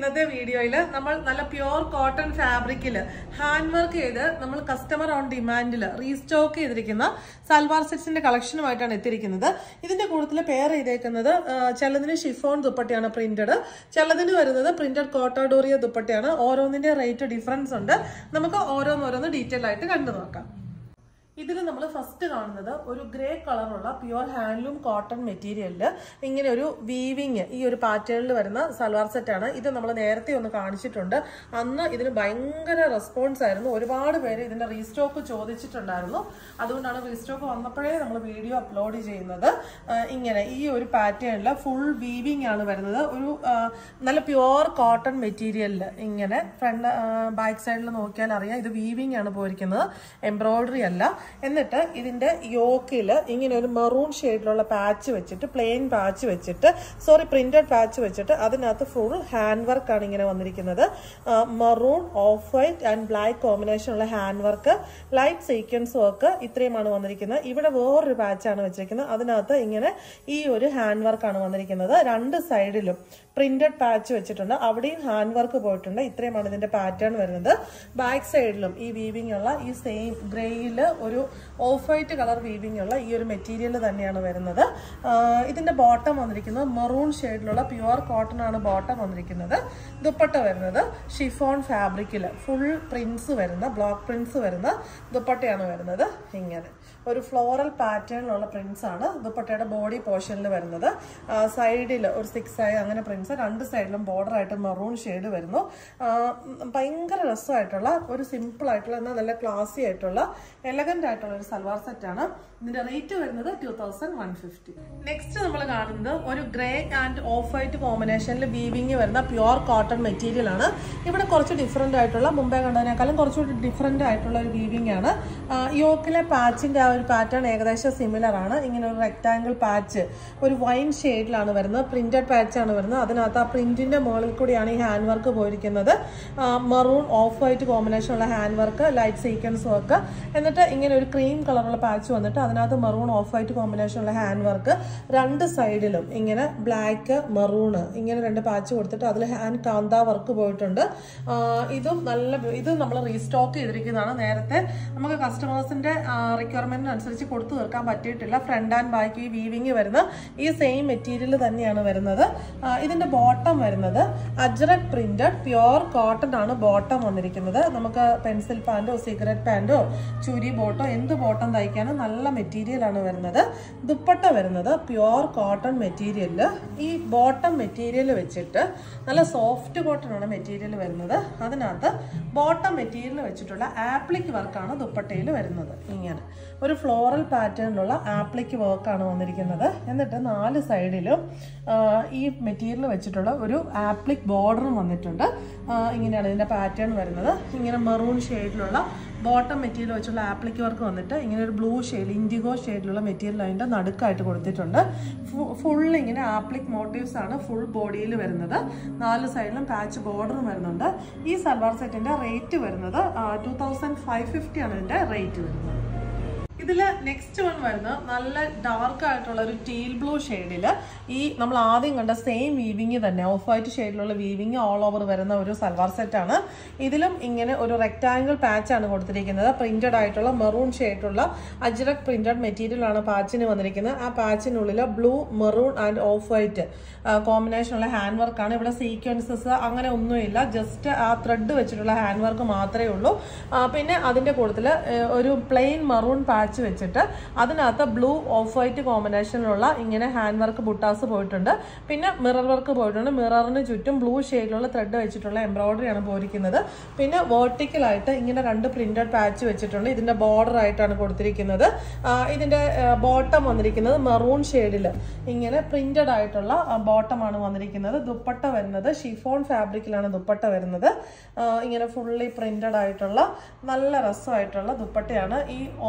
ഇന്നത്തെ വീഡിയോയിൽ നമ്മൾ നല്ല പ്യുവർ കോട്ടൺ ഫാബ്രിക്കിൽ ഹാൻഡ് വർക്ക് ചെയ്ത് നമ്മൾ കസ്റ്റമർ ഓൺ ഡിമാൻഡിൽ റീസ്റ്റോക്ക് ചെയ്തിരിക്കുന്ന സൽവാർ സെറ്റ്സിന്റെ കളക്ഷനുമായിട്ടാണ് എത്തിയിരിക്കുന്നത് ഇതിന്റെ കൂടുതൽ പെയർ ചെയ്തേക്കുന്നത് ആ, ചിലതിന് ഷിഫോൺ ദുപ്പട്ടയാണ് പ്രിന്റഡ് ചിലതിന് വരുന്നത് പ്രിന്റഡ് കോട്ടോഡോറിയ ദുപ്പട്ടയാണ് ഓരോന്നിന്റെ റേറ്റ് ഡിഫറൻസ് ഉണ്ട് നമുക്ക് ഓരോന്നോരോന്ന് ഡീറ്റെയിൽ ആയിട്ട് കണ്ടു നോക്കാം ഇതിൽ നമ്മൾ ഫസ്റ്റ് കാണുന്നത് ഒരു ഗ്രേ കളറുള്ള പ്യുവർ ഹാൻഡ്ലൂം കോട്ടൺ മെറ്റീരിയലിൽ ഇങ്ങനെ ഒരു വീവിങ് ഈ ഒരു പാറ്റേണിൽ വരുന്ന സൽവാർ സെറ്റാണ് ഇത് നമ്മൾ നേരത്തെ ഒന്ന് കാണിച്ചിട്ടുണ്ട് അന്ന് ഇതിന് ഭയങ്കര റെസ്പോൺസ് ആയിരുന്നു ഒരുപാട് പേര് ഇതിന്റെ റീസ്റ്റോക്ക് ചോദിച്ചിട്ടുണ്ടായിരുന്നു അതുകൊണ്ടാണ് റീസ്റ്റോക്ക് വന്നപ്പോഴേ നമ്മൾ വീഡിയോ അപ്ലോഡ് ചെയ്യുന്നത് ആ, ഇങ്ങനെ ഈ ഒരു പാറ്റേണിൽ ഫുൾ വീവിങ് ആണ് വരുന്നത് ഒരു ആ, നല്ല പ്യുവർ കോട്ടൺ മെറ്റീരിയലിൽ ഇങ്ങനെ ഫ്രണ്ട് ബാക്ക് സൈഡിൽ നോക്കിയാൽ അറിയാം ഇത് വീവിങ് ആണ് പോയിരിക്കുന്നത് എംബ്രോയിഡറി അല്ല എന്നിട്ട് ഇതിന്റെ യോക്കിൽ ഇങ്ങനെ ഒരു മെറൂൺ ഷെയ്ഡിലുള്ള പാച്ച് വെച്ചിട്ട് പ്ലെയിൻ പാച്ച് വെച്ചിട്ട് സോറി പ്രിന്റഡ് പാച്ച് വെച്ചിട്ട് അതിനകത്ത് ഫുൾ ഹാൻഡ് വർക്ക് ആണ് ഇങ്ങനെ വന്നിരിക്കുന്നത് maroon off white and black combination ഉള്ള hand work light sequence work ഇത്രയുമാണ് വന്നിരിക്കുന്നത് ഇവിടെ വേറൊരു പാച്ചാണ് വെച്ചിരിക്കുന്നത് അതിനകത്ത് ഇങ്ങനെ ഈ ഒരു ഹാൻഡ് വർക്കാണ് വന്നിരിക്കുന്നത് രണ്ട് സൈഡിലും പ്രിന്റഡ് പാച്ച് വെച്ചിട്ടുണ്ട് അവിടെയും ഹാൻഡ് വർക്ക് പോയിട്ടുണ്ട് ഇത്രയുമാണ് ഇതിന്റെ പാറ്റേൺ വരുന്നത് ബാക്ക് സൈഡിലും ഈ വീവിംഗ് ഉള്ള ഈ സെയിം ഗ്രേയിൽ ഒരു ഓഫ് വൈറ്റ് കളർ വീവിംഗ് ഉള്ള ഈ ഒരു മെറ്റീരിയൽ തന്നെയാണ് വരുന്നത് ആഹ് ഇതിന്റെ ബോട്ടം വന്നിരിക്കുന്നത് മെറൂൺ ഷെയ്ഡിലുള്ള പ്യുവർ കോട്ടൺ ആണ് ബോട്ടം വന്നിരിക്കുന്നത് ദുപ്പട്ട വരുന്നത് ഷിഫോൺ ഫാബ്രിക്കിൽ ഫുൾ പ്രിന്റ്സ് വരുന്ന ബ്ലോക്ക് പ്രിന്റ്സ് വരുന്ന ദുപ്പട്ടയാണ് വരുന്നത് ഇങ്ങനെ ഒരു ഫ്ലോറൽ പാറ്റേണിലുള്ള പ്രിന്റ്സ് ആണ് ദുപ്പട്ടയുടെ ബോഡി പോർഷനിൽ വരുന്നത് സൈഡിൽ ഒരു സിക്സ് ആയി അങ്ങനെ പ്രിന്റ്സ് രണ്ട് സൈഡിലും ബോർഡർ ആയിട്ട് മെറൂൺ ഷെയ്ഡ് വരുന്നു ആ, ഉം, ഭയങ്കര രസമായിട്ടുള്ള ഒരു സിമ്പിൾ ആയിട്ടുള്ള എന്നാൽ നല്ല ക്ലാസി ആയിട്ടുള്ള എലഗന്റ് ആയിട്ടുള്ള ഒരു സൽവാർ സെറ്റ് ആണ് ഇതിന്റെ റേറ്റ് വരുന്നത് two thousand one fifty next നമ്മൾ കാണുന്നത് ഒരു ഗ്രേ ആൻഡ് ഓഫ് വൈറ്റ് കോമ്പിനേഷനിൽ വീവിങ് വരുന്ന പ്യുവർ കോട്ടൺ മെറ്റീരിയൽ ആണ് ഇവിടെ കുറച്ച് ഡിഫറെന്റ് ആയിട്ടുള്ള മുമ്പേ കണ്ടതിനേക്കാളും കുറച്ചുകൂടി ഡിഫറെന്റ് ആയിട്ടുള്ള ഒരു വീവിംഗ് ആണ് യോക്കിലെ പാച്ചിന്റെ ആ ഒരു പാറ്റേൺ ഏകദേശം സിമിലർ ആണ് ഇങ്ങനെ ഒരു റെക്ടാങ്കിൾ പാച്ച് ഒരു വൈൻ ഷെയ്ഡിലാണ് വരുന്നത് പ്രിന്റഡ് പാച്ച് ആണ് വരുന്നത് അതിനകത്ത് ആ പ്രിന്റിന്റെ മുകളിൽ കൂടിയാണ് ഈ ഹാൻഡ് വർക്ക് പോയിരിക്കുന്നത് മറൂൺ ഓഫ് വൈറ്റ് കോമ്പിനേഷൻ ഉള്ള hand work light sequence work എന്നിട്ട് ഇങ്ങനെ ഒരു ക്രീം കളറുള്ള പാച്ച് വന്നിട്ട് അതിനകത്ത് മറൂൺ ഓഫ് വൈറ്റ് കോമ്പിനേഷൻ ഉള്ള ഹാൻഡ് വർക്ക് രണ്ട് സൈഡിലും ഇങ്ങനെ ബ്ലാക്ക് മറൂണ് ഇങ്ങനെ രണ്ട് പാച്ച് കൊടുത്തിട്ട് അതിൽ ഹാൻഡ് കാന്ത വർക്ക് പോയിട്ടുണ്ട് ആ, ഇതും നല്ല ഇത് നമ്മൾ റീസ്റ്റോക്ക് ചെയ്തിരിക്കുന്നതാണ് നേരത്തെ നമുക്ക് കസ്റ്റമേഴ്സിന്റെ റിക്വയർമെന്റിന് അനുസരിച്ച് കൊടുത്തു തീർക്കാൻ പറ്റിയിട്ടില്ല ഫ്രണ്ട് ആൻഡ് ബാക്ക് ഈ വീവിങ് വരുന്ന ഈ സെയിം മെറ്റീരിയൽ തന്നെയാണ് വരുന്നത് ആ, ഇതിന്റെ ബോട്ടം വരുന്നത് അജ്രക് പ്രിന്റഡ് പ്യുവർ കോട്ടൺ ആണ് ബോട്ടം വന്നിരിക്കുന്നത് നമുക്ക് പെൻസിൽ പാൻറ്റോ സിഗരറ്റ് പാൻറ്റോ ചുരി ബോട്ടോ എന്ത് ബോട്ടം തയ്ക്കാനും നല്ല മെറ്റീരിയൽ ആണ് വരുന്നത് ദുപ്പട്ട വരുന്നത് പ്യുവർ കോട്ടൺ മെറ്റീരിയലിൽ ഈ ബോട്ടം മെറ്റീരിയൽ വെച്ചിട്ട് നല്ല സോഫ്റ്റ് കോട്ടൺ ആണ് മെറ്റീരിയൽ വരുന്നത് അതിനകത്ത് ബോട്ടം മെറ്റീരിയൽ വെച്ചിട്ടുള്ള ആപ്ലിക് വർക്കാണ് ദുപ്പട്ടയിൽ വരുന്നത് ഇങ്ങനെ ഒരു ഫ്ലോറൽ പാറ്റേണിലുള്ള ആപ്ലിക് വർക്കാണ് വന്നിരിക്കുന്നത് എന്നിട്ട് നാല് സൈഡിലും ആ, ഈ മെറ്റീരിയൽ വെച്ചിട്ടുള്ള ഒരു ആപ്ലിക് ബോർഡറും വന്നിട്ടുണ്ട് ആ, ഇങ്ങനെയാണ് ഇതിന്റെ പാറ്റേൺ വരുന്നത് ഇങ്ങനെ മെറൂൺ ഷെയ്ഡിലുള്ള ബോട്ടം മെറ്റീരിയൽ വെച്ചുള്ള ആപ്ലിക് വർക്ക് വന്നിട്ട് ഇങ്ങനെ ഒരു ബ്ലൂ ഷെയ്ഡ് ഇൻഡിഗോ ഷെയ്ഡിലുള്ള മെറ്റീരിയൽ അതിൻ്റെ നടുക്കായിട്ട് കൊടുത്തിട്ടുണ്ട് ഫുൾ ഇങ്ങനെ ആപ്ലിക് മോട്ടീവ്സ് ആണ് ഫുൾ ബോഡിയിൽ വരുന്നത് നാല് സൈഡിലും പാച്ച് ബോർഡറും വരുന്നുണ്ട് ഈ സൽവാർ സെറ്റിന്റെ റേറ്റ് വരുന്നത് ടു തൗസൻഡ് ഫൈവ് ഫിഫ്റ്റി ആണ് ഇതിന്റെ റേറ്റ് വരുന്നത് ഇതിൽ നെക്സ്റ്റ് വൺ വരുന്നത് നല്ല ഡാർക്ക് ആയിട്ടുള്ള ഒരു ടീൽ ബ്ലൂ ഷെയ്ഡില് ഈ നമ്മൾ ആദ്യം കണ്ട സെയിം വീവിങ് തന്നെ ഓഫ് വൈറ്റ് ഷെയ്ഡിലുള്ള വീവിങ് ഓൾ ഓവർ വരുന്ന ഒരു സൽവാർ സെറ്റ് ആണ് ഇതിലും ഇങ്ങനെ ഒരു റെക്ടാങ്കിൾ പാച്ച് ആണ് കൊടുത്തിരിക്കുന്നത് പ്രിന്റഡ് ആയിട്ടുള്ള മെറൂൺ ഷെയ്ഡുള്ള അജ്രക് പ്രിന്റഡ് മെറ്റീരിയൽ ആണ് പാച്ചിന് വന്നിരിക്കുന്നത് ആ പാച്ചിനുള്ളിൽ blue maroon and off white combination ഉള്ള ഹാൻഡ് വർക്കാണ് ഇവിടെ സീക്വൻസസ് അങ്ങനെ ഒന്നുമില്ല ജസ്റ്റ് ആ ത്രെഡ് വെച്ചിട്ടുള്ള ഹാൻഡ് വർക്ക് മാത്രമേ ഉള്ളൂ ആ, പിന്നെ അതിന്റെ കൂട്ടത്തിൽ ഒരു പ്ലെയിൻ മറൂൺ പാച്ച് വെച്ചിട്ട് അതിനകത്ത് ബ്ലൂ ഓഫ് വൈറ്റ് കോമ്പിനേഷനിലുള്ള ഇങ്ങനെ ഹാൻഡ് വർക്ക് ബുട്ടാസ് പോയിട്ടുണ്ട് പിന്നെ മിറർ വർക്ക് പോയിട്ടുണ്ട് മിററിന് ചുറ്റും ബ്ലൂ ഷെയ്ഡിലുള്ള ത്രെഡ് വെച്ചിട്ടുള്ള എംബ്രോയിഡറി ആണ് പോയിരിക്കുന്നത് പിന്നെ വേർട്ടിക്കലായിട്ട് ഇങ്ങനെ രണ്ട് പ്രിന്റഡ് പാച്ച് വെച്ചിട്ടുണ്ട് ഇതിന്റെ ബോർഡർ ആയിട്ടാണ് കൊടുത്തിരിക്കുന്നത് ആ, ഇതിന്റെ ബോട്ടം വന്നിരിക്കുന്നത് മെറൂൺ ഷെയ്ഡിൽ ഇങ്ങനെ പ്രിന്റഡ് ആയിട്ടുള്ള ബോട്ടമാണ് വന്നിരിക്കുന്നത് ദുപ്പട്ട വരുന്നത് ഷിഫോൺ ഫാബ്രിക്കിലാണ് ദുപ്പട്ട വരുന്നത് ആ, ഇങ്ങനെ ഫുള്ളി പ്രിന്റഡ് ആയിട്ടുള്ള നല്ല രസമായിട്ടുള്ള ദുപ്പട്ടയാണ് ഈ off white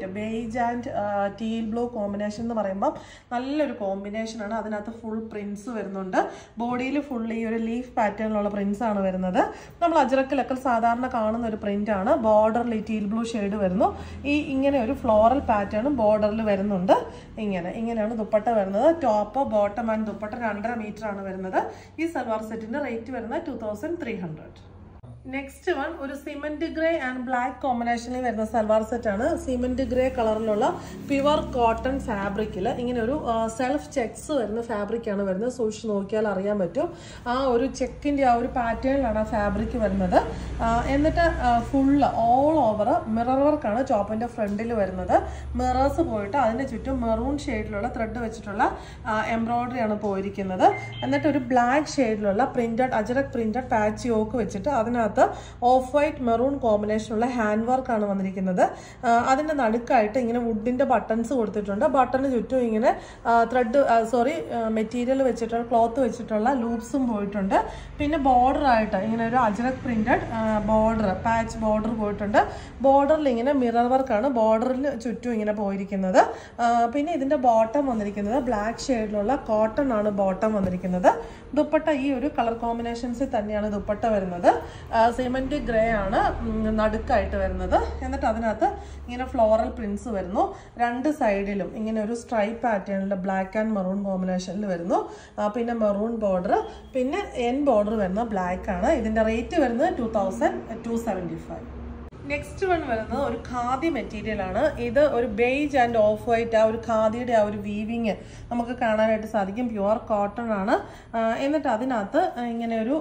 white beige and teal blue combination എന്ന് പറയുമ്പോൾ നല്ലൊരു കോമ്പിനേഷനാണ് അതിനകത്ത് ഫുൾ പ്രിൻസ് വരുന്നുണ്ട് ബോഡിയിൽ ഫുൾ ഈ ഒരു ലീഫ് പാറ്റേണിലുള്ള പ്രിൻസ് ആണ് വരുന്നത് നമ്മൾ അജറക്കിലൊക്കെ സാധാരണ കാണുന്ന ഒരു പ്രിന്റ് ആണ് ബോർഡറിൽ ഈ ടീൽ ബ്ലൂ ഷെയ്ഡ് വരുന്നു ഈ ഇങ്ങനെ ഒരു ഫ്ലോറൽ പാറ്റേണും ബോർഡറിൽ വരുന്നുണ്ട് ഇങ്ങനെ ഇങ്ങനെയാണ് ദുപ്പട്ട വരുന്നത് ടോപ്പ് ബോട്ടം ആൻഡ് ദുപ്പട്ട രണ്ടര മീറ്റർ ആണ് വരുന്നത് ഈ സൽവാർ സെറ്റിന്റെ റേറ്റ് വരുന്നത് two thousand three hundred next one ഒരു സിമെന്റ് ഗ്രേ ആൻഡ് ബ്ലാക്ക് കോമ്പിനേഷനിൽ വരുന്ന സൽവാർ സെറ്റ് ആണ് സിമെന്റ് ഗ്രേ കളറിലുള്ള പ്യുവർ കോട്ടൺ ഫാബ്രിക്കിൽ ഇങ്ങനെ ഒരു സെൽഫ് ചെക്സ് വരുന്ന ഫാബ്രിക് ആണ് വരുന്നത് സൂക്ഷിച്ച് നോക്കിയാൽ അറിയാൻ പറ്റും ആ ഒരു ചെക്കിന്റെ ആ ഒരു പാറ്റേണിലാണ് ആ ഫാബ്രിക് വരുന്നത് ആ, എന്നിട്ട് ഫുള്ള് ഓൾ ഓവർ മിറർ വർക്കാണ് ചോപ്പിന്റെ ഫ്രണ്ടിൽ വരുന്നത് മിറേഴ്സ് പോയിട്ട് അതിന്റെ ചുറ്റും മെറൂൺ ഷെയ്ഡിലുള്ള ത്രെഡ് വെച്ചിട്ടുള്ള എംബ്രോയിഡറി ആണ് പോയിരിക്കുന്നത് എന്നിട്ട് ഒരു ബ്ലാക്ക് ഷെയ്ഡിലുള്ള printed Ajrak printed patch yoke വെച്ചിട്ട് അതിനകത്ത് ഓഫ് വൈറ്റ് മെറൂൺ കോമ്പിനേഷനുള്ള ഹാൻഡ് വർക്ക് ആണ് വന്നിരിക്കുന്നത് ആ, അതിന്റെ നടുക്കായിട്ട് ഇങ്ങനെ വുഡിന്റെ ബട്ടൺസ് കൊടുത്തിട്ടുണ്ട് ബട്ടണിന് ചുറ്റും ഇങ്ങനെ ത്രെഡ് സോറി മെറ്റീരിയൽ വെച്ചിട്ടുള്ള ക്ലോത്ത് വെച്ചിട്ടുള്ള ലൂപ്സും പോയിട്ടുണ്ട് പിന്നെ ബോർഡർ ആയിട്ട് ഇങ്ങനെ ഒരു ajrakh printed border patch border പോയിട്ടുണ്ട് ബോർഡറിൽ ഇങ്ങനെ മിറർ വർക്കാണ് ബോർഡറിൽ ചുറ്റും ഇങ്ങനെ പോയിരിക്കുന്നത് ആ, പിന്നെ ഇതിന്റെ ബോട്ടം വന്നിരിക്കുന്നത് ബ്ലാക്ക് ഷെയ്ഡിലുള്ള കോട്ടൺ ആണ് ബോട്ടം വന്നിരിക്കുന്നത് ദുപ്പട്ട ഈ ഒരു കളർ കോമ്പിനേഷൻസിൽ തന്നെയാണ് ദുപ്പട്ട വരുന്നത് സിമെന്റ് ഗ്രേ ആണ് ഉം, നടുക്കായിട്ട് വരുന്നത് എന്നിട്ട് അതിനകത്ത് ഇങ്ങനെ ഫ്ലോറൽ പ്രിന്റ്സ് വരുന്നു രണ്ട് സൈഡിലും ഇങ്ങനെ ഒരു സ്ട്രൈപ്പ് പാറ്റേണിൽ ബ്ലാക്ക് ആൻഡ് മെറൂൺ കോമ്പിനേഷനിൽ വരുന്നു ആ, പിന്നെ മെറൂൺ ബോർഡർ പിന്നെ എൻ ബോർഡർ വരുന്ന ബ്ലാക്ക് ആണ് ഇതിന്റെ റേറ്റ് വരുന്നത് two thousand two seventy five next one വരുന്നത് ഒരു ഖാദി മെറ്റീരിയൽ ആണ് ഇത് ഒരു ബേജ് ആൻഡ് ഓഫ് വൈറ്റ് ആ ഒരു ഖാദിയുടെ ആ ഒരു വീവിങ് നമുക്ക് കാണാനായിട്ട് സാധിക്കും പ്യുവർ കോട്ടൺ ആണ് ആ, എന്നിട്ട് അതിനകത്ത് ഇങ്ങനെ ഒരു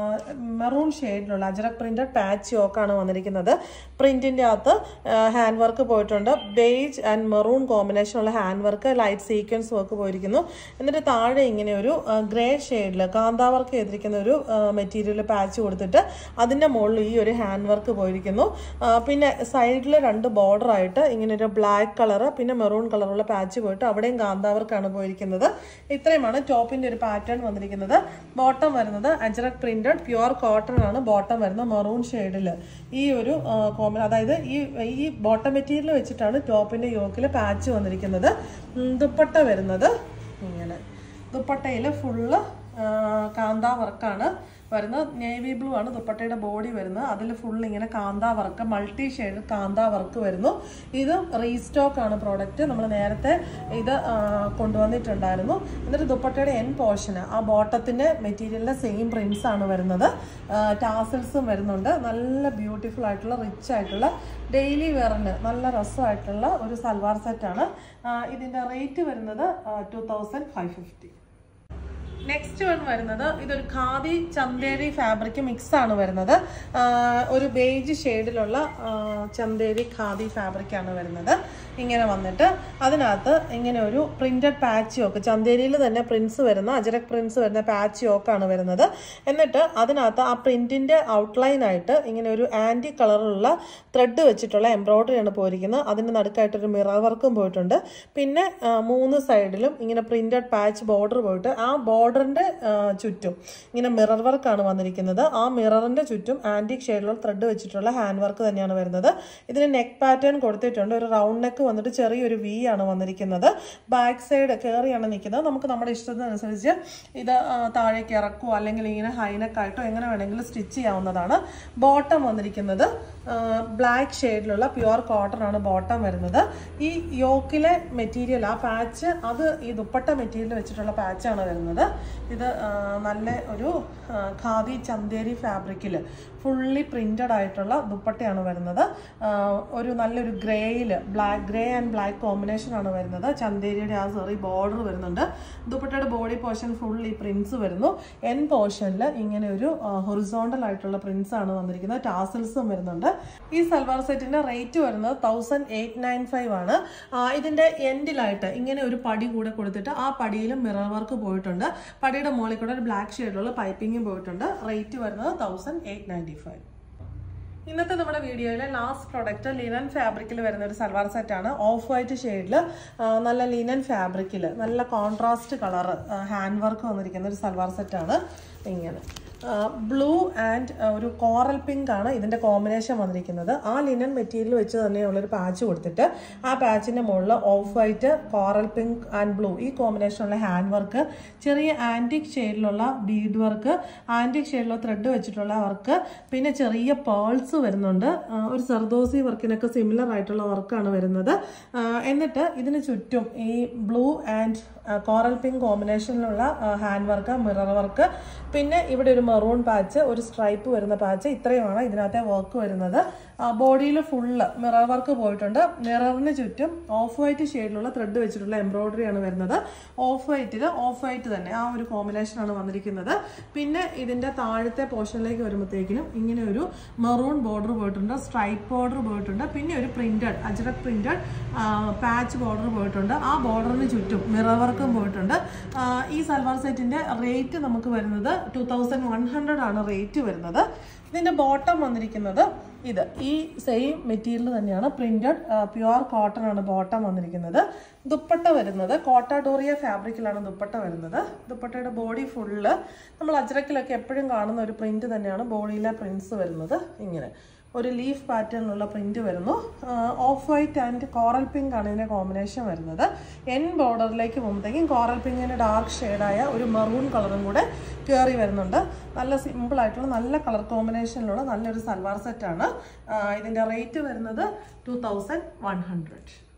മെറൂൺ ഷെയ്ഡിലുള്ള അജറക് പ്രിന്റഡ് പാച്ച് യോക്കാണ് വന്നിരിക്കുന്നത് പ്രിന്റിന്റെ അകത്ത് ഹാൻഡ് വർക്ക് പോയിട്ടുണ്ട് ബേജ് ആൻഡ് മെറൂൺ കോമ്പിനേഷനുള്ള hand work light sequence work പോയിരിക്കുന്നു എന്നിട്ട് താഴെ ഇങ്ങനെ ഒരു ഗ്രേ ഷെയ്ഡിൽ കാന്താ വർക്ക് ചെയ്തിരിക്കുന്ന ഒരു മെറ്റീരിയൽ പാച്ച് കൊടുത്തിട്ട് അതിന്റെ മുകളിൽ ഈ ഒരു ഹാൻഡ് വർക്ക് പോയിരിക്കുന്നു ആ, പിന്നെ സൈഡിൽ രണ്ട് ബോർഡർ ആയിട്ട് ഇങ്ങനെ ഒരു ബ്ലാക്ക് കളർ പിന്നെ മെറൂൺ കളറുള്ള പാച്ച് പോയിട്ട് അവിടെയും കാന്താവർക്കാണ് പോയിരിക്കുന്നത് ഇത്രയുമാണ് ടോപ്പിന്റെ ഒരു പാറ്റേൺ വന്നിരിക്കുന്നത് ബോട്ടം വരുന്നത് അജറക് പ്രിന്റഡ് പ്യുവർ കോട്ടൺ ആണ് ബോട്ടം വരുന്നത് മെറൂൺ ഷെയ്ഡിൽ ഈ ഒരു കോമ്പ അതായത് ഈ ഈ ബോട്ടം മെറ്റീരിയൽ വെച്ചിട്ടാണ് ടോപ്പിന്റെ യോക്കിൽ പാച്ച് വന്നിരിക്കുന്നത് ഉം, ദുപ്പട്ട വരുന്നത് ഇങ്ങനെ ദുപ്പട്ടയിൽ ഫുള്ള് കാന്താ വർക്കാണ് വരുന്നത് നേവി ബ്ലൂ ആണ് ദുപ്പട്ടയുടെ ബോഡി വരുന്നത് അതിൽ ഫുൾ ഇങ്ങനെ kantha work multi shade kantha work വരുന്നു ഇത് റീസ്റ്റോക്ക് ആണ് പ്രോഡക്റ്റ് നമ്മൾ നേരത്തെ ഇത് ആ, കൊണ്ടുവന്നിട്ടുണ്ടായിരുന്നു എന്നിട്ട് ദുപ്പട്ടയുടെ എൻ പോർഷന് ആ ബോട്ടത്തിന്റെ മെറ്റീരിയലിന്റെ സെയിം പ്രിന്റ്സ് ആണ് വരുന്നത് ടാസൽസും വരുന്നുണ്ട് നല്ല ബ്യൂട്ടിഫുൾ ആയിട്ടുള്ള റിച്ച് ആയിട്ടുള്ള ഡെയിലി വെയറിന് നല്ല രസമായിട്ടുള്ള ഒരു സൽവാർ സെറ്റാണ് ഇതിന്റെ റേറ്റ് വരുന്നത് two thousand five fifty next one വരുന്നത് ഇതൊരു ഖാദി ചന്തേരി ഫാബ്രിക് മിക്സ് ആണ് വരുന്നത് ആ, ഒരു ബേജ് ഷെയ്ഡിലുള്ള ചന്തേരി ഖാദി ഫാബ്രിക് ആണ് വരുന്നത് ഇങ്ങനെ വന്നിട്ട് അതിനകത്ത് ഇങ്ങനെ ഒരു പ്രിന്റഡ് പാച്ച് യോക്ക് ചന്തേരിയിൽ തന്നെ പ്രിന്റ്സ് വരുന്ന അജരക് പ്രിന്റ്സ് വരുന്ന പാച്ച് യോക്കാണ് വരുന്നത് എന്നിട്ട് അതിനകത്ത് ആ പ്രിന്റിന്റെ ഔട്ട്ലൈൻ ആയിട്ട് ഇങ്ങനെ ഒരു ആന്റി കളറിലുള്ള ത്രെഡ് വെച്ചിട്ടുള്ള എംബ്രോയിഡറി ആണ് പോയിരിക്കുന്നത് അതിന്റെ നടുക്കായിട്ട് ഒരു മിറർ വർക്കും പോയിട്ടുണ്ട് പിന്നെ ആ, മൂന്ന് സൈഡിലും ഇങ്ങനെ പ്രിന്റഡ് പാച്ച് ബോർഡർ പോയിട്ട് ആ ബോർഡറിന്റെ ചുറ്റും ഇങ്ങനെ മിറർ വർക്കാണ് വന്നിരിക്കുന്നത് ആ മിററിന്റെ ചുറ്റും ആന്റിക് ഷെയ്ഡിലുള്ള ത്രെഡ് വെച്ചിട്ടുള്ള ഹാൻഡ് വർക്ക് തന്നെയാണ് വരുന്നത് ഇതിന് നെക്ക് പാറ്റേൺ കൊടുത്തിട്ടുണ്ട് ഒരു റൗണ്ട് നെക്ക് വന്നിട്ട് ചെറിയൊരു വി ആണ് വന്നിരിക്കുന്നത് ബാക്ക് സൈഡ് കയറിയാണ് നിൽക്കുന്നത് നമുക്ക് നമ്മുടെ ഇഷ്ടത്തിനനുസരിച്ച് ഇത് ആ, താഴേക്ക് ഇറക്കുവോ അല്ലെങ്കിൽ ഇങ്ങനെ ഹൈനെക്കായിട്ടോ എങ്ങനെ വേണമെങ്കിലും സ്റ്റിച്ച് ചെയ്യാവുന്നതാണ് ബോട്ടം വന്നിരിക്കുന്നത് ബ്ലാക്ക് ഷെയ്ഡിലുള്ള പ്യുവർ കോട്ടൺ ആണ് ബോട്ടം വരുന്നത് ഈ യോക്കിലെ മെറ്റീരിയൽ ആ പാച്ച് അത് ഈ ദുപ്പട്ട മെറ്റീരിയൽ വെച്ചിട്ടുള്ള പാച്ചാണ് വരുന്നത് ഇത് ആ, നല്ല ഒരു ആ, ഖാദി ചന്തേരി ഫാബ്രിക്കിൽ ഫുള്ളി പ്രിന്റഡ് ആയിട്ടുള്ള ദുപ്പട്ടയാണ് വരുന്നത് ആ, ഒരു നല്ലൊരു ഗ്രേയിൽ black grey and black combination ആണ് വരുന്നത് ചന്തേരിയുടെ ആ സെറി ബോർഡർ വരുന്നുണ്ട് ദുപ്പട്ടയുടെ ബോഡി പോർഷൻ ഫുൾ ഈ പ്രിന്റ്സ് വരുന്നു എൻ പോർഷനിൽ ഇങ്ങനെ ഒരു ഹൊറിസോണ്ടൽ ആയിട്ടുള്ള പ്രിന്റ്സ് ആണ് വന്നിരിക്കുന്നത് ടാസിൽസും വരുന്നുണ്ട് ഈ സൽവാർ സെറ്റിന്റെ റേറ്റ് വരുന്നത് തൗസൻഡ് എയ്റ്റ് നയൻ ഫൈവ് ആണ് ആ, ഇതിന്റെ എൻഡിലായിട്ട് ഇങ്ങനെ ഒരു പടി കൂടെ കൊടുത്തിട്ട് ആ പടിയിലും മിറർ വർക്ക് പോയിട്ടുണ്ട് പടിയുടെ മുകളിൽ കൂടെ ഒരു ബ്ലാക്ക് ഷെയ്ഡിലുള്ള പൈപ്പിങ്ങും പോയിട്ടുണ്ട് റേറ്റ് വരുന്നത് തൗസൻഡ് എയ്റ്റ് നയൻറ്റി ഫൈവ് ഇന്നത്തെ നമ്മുടെ വീഡിയോയിലെ ലാസ്റ്റ് പ്രോഡക്റ്റ് ലിനൻ ഫാബ്രിക്കിൽ വരുന്ന ഒരു സൽവാർ സെറ്റാണ് ഓഫ് വൈറ്റ് ഷെയ്ഡിൽ നല്ല ലിനൻ ഫാബ്രിക്കിൽ നല്ല കോൺട്രാസ്റ്റ് കളർ ഹാൻഡ് വർക്ക് വന്നിരിക്കുന്ന ഒരു സൽവാർ സെറ്റാണ് ഇങ്ങനെ ബ്ലൂ ആൻഡ് ഒരു കോറൽ പിങ്ക് ആണ് ഇതിന്റെ കോമ്പിനേഷൻ വന്നിരിക്കുന്നത് ആ ലിനൻ മെറ്റീരിയൽ വെച്ച് തന്നെയുള്ളൊരു പാച്ച് കൊടുത്തിട്ട് ആ പാച്ചിന്റെ മുകളിൽ off white coral pink and blue ഈ കോമ്പിനേഷനുള്ള ഹാൻഡ് വർക്ക് ചെറിയ ആന്റിക് ഷെയ്ഡിലുള്ള ബീഡ് വർക്ക് ആന്റിക് ഷെയ്ഡിലുള്ള ത്രെഡ് വെച്ചിട്ടുള്ള വർക്ക് പിന്നെ ചെറിയ പേൾസ് വരുന്നുണ്ട് ആ, ഒരു സെർദോസി വർക്കിനൊക്കെ സിമിലർ ആയിട്ടുള്ള വർക്കാണ് വരുന്നത് ആ, എന്നിട്ട് ഇതിന് ചുറ്റും ഈ ബ്ലൂ ആൻഡ് കോറൽ പിങ്ക് കോമ്പിനേഷനിലുള്ള ഹാൻഡ് വർക്ക് മിറർ വർക്ക് പിന്നെ ഇവിടെ ഒരു മെറൂൺ പാച്ച് ഒരു സ്ട്രൈപ്പ് വരുന്ന പാച്ച് ഇത്രയുമാണ് ഇതിനകത്തെ വർക്ക് വരുന്നത് ബോഡിയിൽ ഫുള്ള് മിറർ വർക്ക് പോയിട്ടുണ്ട് മിററിന് ചുറ്റും ഓഫ് വൈറ്റ് ഷെയ്ഡിലുള്ള ത്രെഡ് വെച്ചിട്ടുള്ള എംബ്രോയിഡറി ആണ് വരുന്നത് ഓഫ് വൈറ്റിൽ ഓഫ് വൈറ്റ് തന്നെ ആ ഒരു കോമ്പിനേഷൻ ആണ് വന്നിരിക്കുന്നത് പിന്നെ ഇതിന്റെ താഴത്തെ പോർഷനിലേക്ക് വരുമ്പോഴത്തേക്കിനും ഇങ്ങനെ ഒരു മെറൂൺ ബോർഡർ പോയിട്ടുണ്ട് സ്ട്രൈപ്പ് ബോർഡർ പോയിട്ടുണ്ട് പിന്നെ ഒരു printed ajrakh printed patch border പോയിട്ടുണ്ട് ആ ബോർഡറിന് ചുറ്റും മിറർ വർക്കും പോയിട്ടുണ്ട് ആ, ഈ സൽവാർ സെറ്റിന്റെ റേറ്റ് നമുക്ക് വരുന്നത് ടു തൗസൻഡ് വൺ ഹൺഡ്രഡ് ആണ് റേറ്റ് വരുന്നത് ഇതിന്റെ ബോട്ടം വന്നിരിക്കുന്നത് ഇത് ഈ സെയിം മെറ്റീരിയൽ തന്നെയാണ് പ്രിന്റഡ് പ്യുവർ കോട്ടൺ ആണ് ബോട്ടം വന്നിരിക്കുന്നത് ദുപ്പട്ട വരുന്നത് കോട്ടാഡോറിയ ഫാബ്രിക്കിലാണ് ദുപ്പട്ട വരുന്നത് ദുപ്പട്ടയുടെ ബോഡി ഫുള്ള് നമ്മൾ അജ്രക്കിലൊക്കെ എപ്പോഴും കാണുന്ന ഒരു പ്രിന്റ് തന്നെയാണ് ബോഡിയിലെ പ്രിന്റ്സ് വരുന്നത് ഇങ്ങനെ ഒരു ലീഫ് പാറ്റേണിലുള്ള പ്രിന്റ് വരുന്നു off white and coral pink ആണ് ഇതിന്റെ കോമ്പിനേഷൻ വരുന്നത് എൻ ബോർഡറിലേക്ക് പോകുമ്പോഴത്തേക്കും കോറൽ പിങ്കിന്റെ ഡാർക്ക് ഷെയ്ഡായ ഒരു മെറൂൺ കളറും കൂടെ കയറി വരുന്നുണ്ട് നല്ല സിമ്പിൾ ആയിട്ടുള്ള നല്ല കളർ കോമ്പിനേഷനിലുള്ള നല്ലൊരു സൽവാർ സെറ്റാണ് ഇതിന്റെ റേറ്റ് വരുന്നത് ടു തൗസൻഡ് വൺ ഹൺഡ്രഡ്